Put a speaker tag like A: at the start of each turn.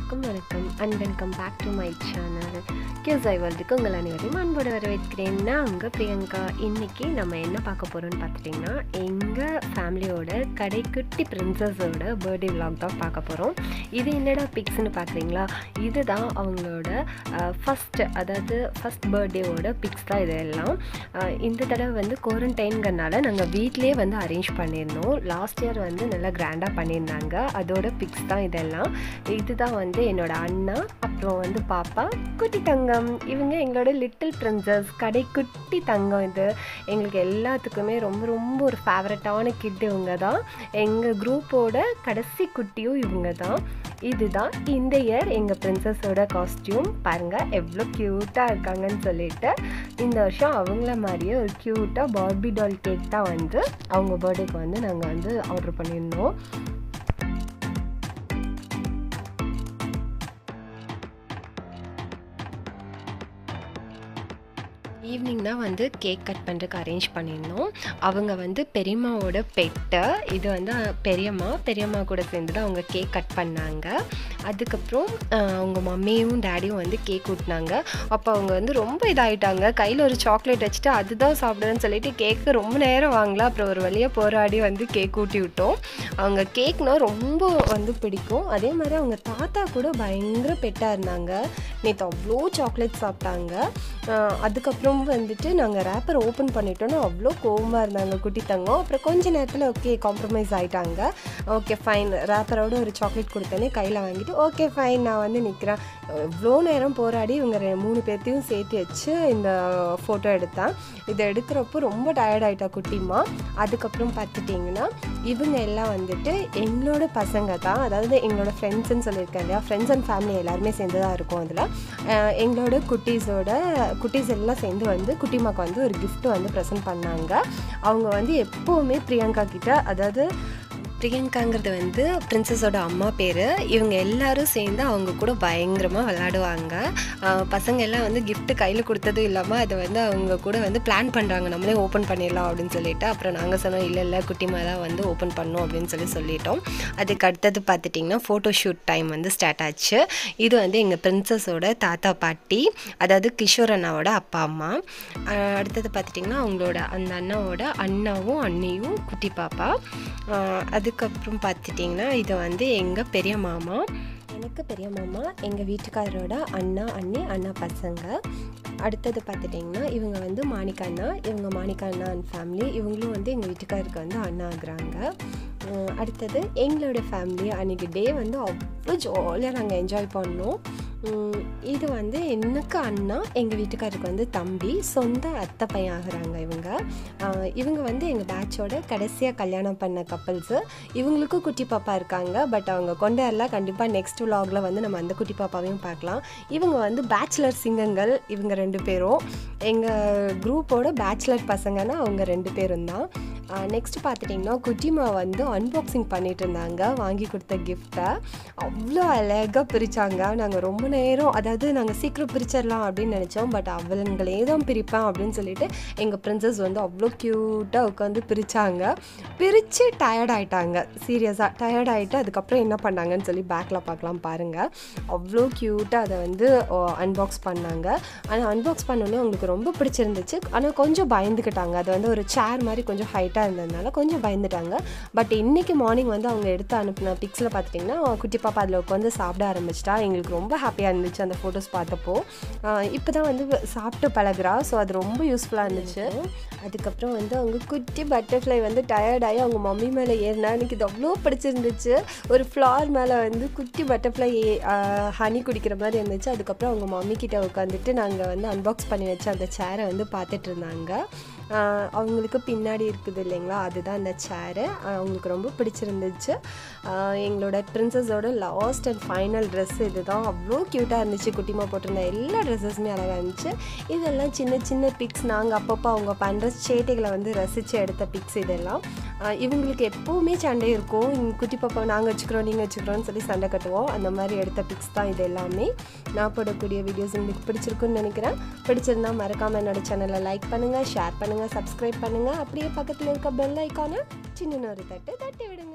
A: அனைவருக்கும் வணக்கம் and welcome back to my channel கியூஸை வேர்ல்டுக்கு உங்கள் அனைவரையும் அன்போடு வரவேற்கிறேன் நான் உங்கள் பிரியங்கா இன்றைக்கி நம்ம என்ன பார்க்க போகிறோம்னு பார்த்துட்டிங்கன்னா எங்கள் ஃபேமிலியோட கடைக்குட்டி பிரின்சஸோட பர்த்டே vlog தான் பார்க்க போகிறோம் இது என்னடா பிக்ஸ்னு பார்க்குறீங்களா இதுதான் அவங்களோட ஃபஸ்ட்டு அதாவது ஃபஸ்ட் பர்த்டேவோட பிக்ஸ் தான் இதெல்லாம் அஹ், இந்த தடவை வந்து குவாரண்டைன்கிறனால நாங்கள் வீட்டிலே வந்து அரேஞ்ச் பண்ணியிருந்தோம் லாஸ்ட் இயர் வந்து நல்லா கிராண்டாக பண்ணியிருந்தாங்க அதோட பிக்ஸ் தான் இதெல்லாம் இதுதான் வந்து என்னோட அண்ணா அப்புறம் வந்து பாப்பா குட்டி தங்கம் இவங்க எங்களோட லிட்டில் பிரின்சஸ் கடைக்குட்டி தங்கம் இது எங்களுக்கு எல்லாத்துக்குமே ரொம்ப ரொம்ப ஒரு ஃபேவரட்டான கிட் இவங்க தான் எங்கள் குரூப்போட கடைசி குட்டியும் இவங்க தான் இதுதான் இந்த இயர் எங்கள் பிரின்சஸோட காஸ்டியூம் பாருங்கள் எவ்வளோ க்யூட்டாக இருக்காங்கன்னு சொல்லிட்டு இந்த வருஷம் அவங்கள மாதிரியே ஒரு க்யூட்டாக பார்பி டால் கேக் தான் வந்து அவங்க பர்த்டேக்கு வந்து நாங்கள் வந்து ஆர்டர் பண்ணியிருந்தோம் ஈவினிங் தான் வந்து கேக் கட் பண்ணுறதுக்கு அரேஞ்ச் பண்ணியிருந்தோம் அவங்க வந்து பெரியம்மாவோட பெட்டை இது வந்து பெரியம்மா பெரியம்மா கூட சேர்ந்து தான் அவங்க கேக் கட் பண்ணாங்க அதுக்கப்புறம் அஹ், அவங்க மம்மியும் டேடியும் வந்து கேக் ஊட்டினாங்க அப்போ அவங்க வந்து ரொம்ப இதாயிட்டாங்க கையில் ஒரு சாக்லேட் வச்சுட்டு அதுதான் சாப்பிடுவேன்னு சொல்லிட்டு கேக்கு ரொம்ப நேரம் வாங்கல அப்புறம் ஒரு வழியாக போராடி வந்து கேக் ஊட்டி விட்டோம் அவங்க கேக்னா ரொம்ப வந்து பிடிக்கும் அதே மாதிரி அவங்க தாத்தா கூட பயங்கர பெட்டாக இருந்தாங்க நேற்று அவ்வளோ சாக்லேட் சாப்பிட்டாங்க ஆஹ் அதுக்கப்புறம் வந்துட்டு நாங்கள் ரேப்பர் ஓப்பன் பண்ணிட்டோன்னா அவ்வளோ கோவமாக இருந்தாங்க குட்டி தங்கம் அப்புறம் கொஞ்ச நேரத்தில் ஓகே காம்ப்ரமைஸ் ஆகிட்டாங்க ஓகே ஃபைன் ரேப்பரோட ஒரு சாக்லேட் கொடுத்தோன்னே கையில் வாங்கிட்டு ஓகே ஃபைன் நான் வந்து நிற்கிறேன் எவ்வளோ நேரம் போராடி இவங்க ரெ- மூணு பேர்த்தையும் சேர்த்து வச்சு இந்த ஃபோட்டோ எடுத்தேன் இதை எடுக்கிறப்போ ரொம்ப டயர்ட் ஆகிட்டா குட்டிமா அதுக்கப்புறம் பார்த்துட்டிங்கன்னா இவங்க எல்லாம் வந்துட்டு எங்களோட பசங்க தான் அதாவது எங்களோட ஃப்ரெண்ட்ஸ்ன்னு சொல்லியிருக்கேன் இல்லையா ஃப்ரெண்ட்ஸ் அண்ட் ஃபேமிலி எல்லாருமே சேர்ந்து தான் இருக்கும் அதில் எங்களோட குட்டீஸோட குட்டீஸ் எல்லாம் சேர்ந்து வந்து குட்டிமாக்கு வந்து ஒரு gift வந்து ப்ரெசென்ட் பண்ணாங்க அவங்க வந்து எப்போவுமே பிரியங்கா கிட்ட அதாவது பிரியங்காங்கிறது வந்து பிரின்சஸோட அம்மா பேர் இவங்க எல்லாரும் சேர்ந்து அவங்க கூட பயங்கரமாக விளையாடுவாங்க ஆஹ் பசங்க எல்லாம் வந்து gift கையில் கொடுத்ததும் இல்லாமல் அதை வந்து அவங்க கூட வந்து பிளான் பண்ணுறாங்க நம்மளே ஓப்பன் பண்ணிடலாம் அப்படின்னு சொல்லிட்டு அப்புறம் நாங்கள் சொன்னோம் இல்லை இல்லை குட்டிமா தான் வந்து ஓப்பன் பண்ணோம் அப்படின்னு சொல்லி சொல்லிட்டோம் அதுக்கு அடுத்தது பார்த்துட்டிங்கன்னா ஃபோட்டோ ஷூட் டைம் வந்து ஸ்டார்ட் ஆச்சு இது வந்து எங்கள் பிரின்சஸோட தாத்தா பாட்டி அதாவது கிஷோர் அண்ணாவோட அப்பா அம்மா ஆஹ் அடுத்தது பார்த்துட்டிங்கன்னா அவங்களோட அந்த அண்ணாவோட அண்ணாவும் அண்ணியும் குட்டி பாப்பா ஆஹ் அதுக்கப்புறம் பார்த்துட்டிங்கன்னா இது வந்து எங்கள் பெரிய மாமா எனக்கு பெரிய மாமா எங்கள் வீட்டுக்காரரோட அண்ணா அண்ணி அண்ணா பசங்க அடுத்தது பார்த்துட்டிங்கன்னா இவங்க வந்து மாணிக்கா அண்ணா இவங்க மாணிக்கா அண்ணா அண்ட் ஃபேமிலி இவங்களும் வந்து எங்கள் வீட்டுக்காருக்கு வந்து அண்ணா ஆகுறாங்க அஹ் அடுத்தது எங்களோட ஃபேமிலி அன்றைக்கி டே வந்து அவ்வளோ ஜாலியாக நாங்கள் என்ஜாய் பண்ணோம் உம் இது வந்து எனக்கு அண்ணா எங்கள் வீட்டுக்காருக்கு வந்து தம்பி சொந்த அத்தை பையன் ஆகுறாங்க இவங்க அஹ் இவங்க வந்து எங்கள் பேட்சோட கடைசியாக கல்யாணம் பண்ண கப்பல்ஸு இவங்களுக்கும் குட்டி பாப்பா இருக்காங்க பட் அவங்க கொண்டு வரலாம் கண்டிப்பாக நெக்ஸ்ட் vlogல வந்து நம்ம அந்த குட்டி பாப்பாவையும் பார்க்கலாம் இவங்க வந்து பேச்சுலர் சிங்கங்கள் இவங்க ரெண்டு பேரும் எங்கள் குரூப்போட பேச்சுலர் பசங்கன்னா அவங்க ரெண்டு பேரும் தான் நெக்ஸ்ட் பார்த்துட்டிங்கன்னா குட்டிமா வந்து அன்பாக்சிங் பண்ணிட்டு இருந்தாங்க வாங்கி கொடுத்த கிஃப்ட்டை அவ்வளோ அழகாக பிரித்தாங்க நாங்கள் ரொம்ப நேரம் அதாவது நாங்கள் சீக்கிரம் பிரிச்சிடலாம் அப்படின்னு நினச்சோம் பட் அவங்களே தான் பிரிப்பேன் அப்படின்னு சொல்லிட்டு எங்கள் பிரின்சஸ் வந்து அவ்வளோ க்யூட்டாக உட்காந்து பிரித்தாங்க பிரித்து டயர்ட் ஆயிட்டாங்க சீரியஸாக டயர்ட் ஆகிட்டு அதுக்கப்புறம் என்ன பண்ணாங்கன்னு சொல்லி பேக்கில் பார்க்கலாம் பாருங்கள் அவ்வளோ க்யூட்டாக அதை வந்து அன்பாக்ஸ் பண்ணாங்க ஆனால் அன்பாக்ஸ் பண்ணோன்னே அவங்களுக்கு ரொம்ப பிடிச்சிருந்துச்சு ஆனால் கொஞ்சம் பயந்துக்கிட்டாங்க அது வந்து ஒரு சேர் மாதிரி கொஞ்சம் ஹைட்டாக இருந்ததுனால கொஞ்சம் பயந்துட்டாங்க பட் இன்னைக்கு மார்னிங் வந்து அவங்க எடுத்து அனுப்பின பிக்ஸில் பார்த்துட்டிங்கன்னா குட்டி பாப்பா அதில் உட்காந்து சாப்பிட ஆரம்பிச்சிட்டா எங்களுக்கு ரொம்ப ஹாப்பியாக இருந்துச்சு அந்த ஃபோட்டோஸ் பார்த்தப்போ இப்போ தான் வந்து சாப்பிட்டு பழகுறா ஸோ அது ரொம்ப யூஸ்ஃபுல்லாக இருந்துச்சு அதுக்கப்புறம் வந்து அவங்க குட்டி பட்டர்ஃப்ளை வந்து டயர்டாகி அவங்க மம்மி மேலே ஏறினா எனக்கு இது அவ்வளோ பிடிச்சிருந்துச்சு ஒரு ஃப்ளார் மேலே வந்து குட்டி பட்டர்ஃப்ளை ஹனி குடிக்கிற மாதிரி இருந்துச்சு அதுக்கப்புறம் அவங்க மம்மி கிட்ட உட்காந்துட்டு நாங்கள் வந்து அன்பாக்ஸ் பண்ணி வச்ச அந்த சேரை வந்து பார்த்துட்டு இருந்தாங்க ஆஹ் அவங்களுக்கு பின்னாடி இருக்குது இல்லைங்களா அதுதான் அந்த சேரு அவங்களுக்கு ரொம்ப பிடிச்சிருந்துச்சு ஆஹ் எங்களோட பிரின்சஸோட லாஸ்ட் அண்ட் ஃபைனல் ட்ரெஸ் இதுதான் அவ்வளோ க்யூட்டாக இருந்துச்சு குட்டிமா போட்டிருந்த எல்லா ட்ரெஸ்ஸஸுமே அழகாக இருந்துச்சு இதெல்லாம் சின்ன சின்ன பிக்ஸ் நாங்கள் அப்பப்போ அவங்க பண்ணுற சேட்டைகளை வந்து ரசித்து எடுத்த பிக்ஸ் இதெல்லாம் ஆஹ் இவங்களுக்கு எப்போவுமே சண்டை இருக்கும் இங்க குட்டி பாப்பா நாங்கள் வச்சுக்கிறோம் நீங்கள் வச்சுக்கிறோன்னு சொல்லி சண்டை கட்டுவோம் அந்த மாதிரி எடுத்த பிக்ஸ் தான் இது எல்லாமே நான் போடக்கூடிய வீடியோஸ் உங்களுக்கு பிடிச்சிருக்குன்னு நினைக்கிறேன் பிடிச்சிருந்தா மறக்காமல் என்னோட சேனலை லைக் பண்ணுங்கள் ஷேர் பண்ணுங்கள் சப்ஸ்கிரைப் பண்ணுங்கள் அப்படியே பக்கத்தில் இருக்க பெல் ஐக்கானை சின்ன ஒரு தட்டு தட்டி விடுங்க